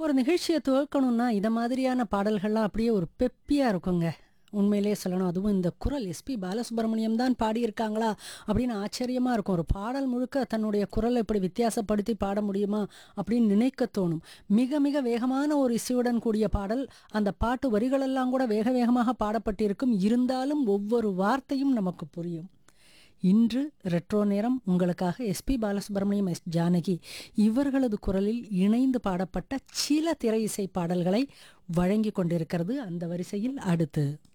ஒரு நிகழ்ச்சியை துவக்கணும்னா இத மாதிரியான பாடல்கள்லாம் அப்படியே ஒரு பெப்பியா இருக்குங்க. உண்மையிலேயே சொல்லணும். அதுவும் இந்த குரல் எஸ்பி பாலசுப்ரமணியம் தான் பாடியிருக்காங்களா? அப்படின்னு ஆச்சரியமா இருக்கும். ஒரு பாடல் முழுக்க தன்னுடைய குரல இப்படி வித்தியாசப்படுத்தி பாட முடியுமா? அப்படின்னு நினைக்க தோணும். மிக மிக வேகமான ஒரு இசையுடன் கூடிய பாடல். அந்த பாட்டு வரிகளெல்லாம் கூட வேக வேகமாக பாடப்பட்டிருக்கும். இருந்தாலும் ஒவ்வொரு வார்த்தையும் நமக்கு புரியும். இன்று ரெட்ரோ நேரம் உங்களுக்காக எஸ்பி பாலசுப்ரமணியம், எஸ். ஜானகி இவர்களது குரலில் இணைந்து பாடப்பட்ட சில திரை இசை பாடல்களை வழங்கிக் கொண்டிருக்கிறது. அந்த வரிசையில் அடுத்து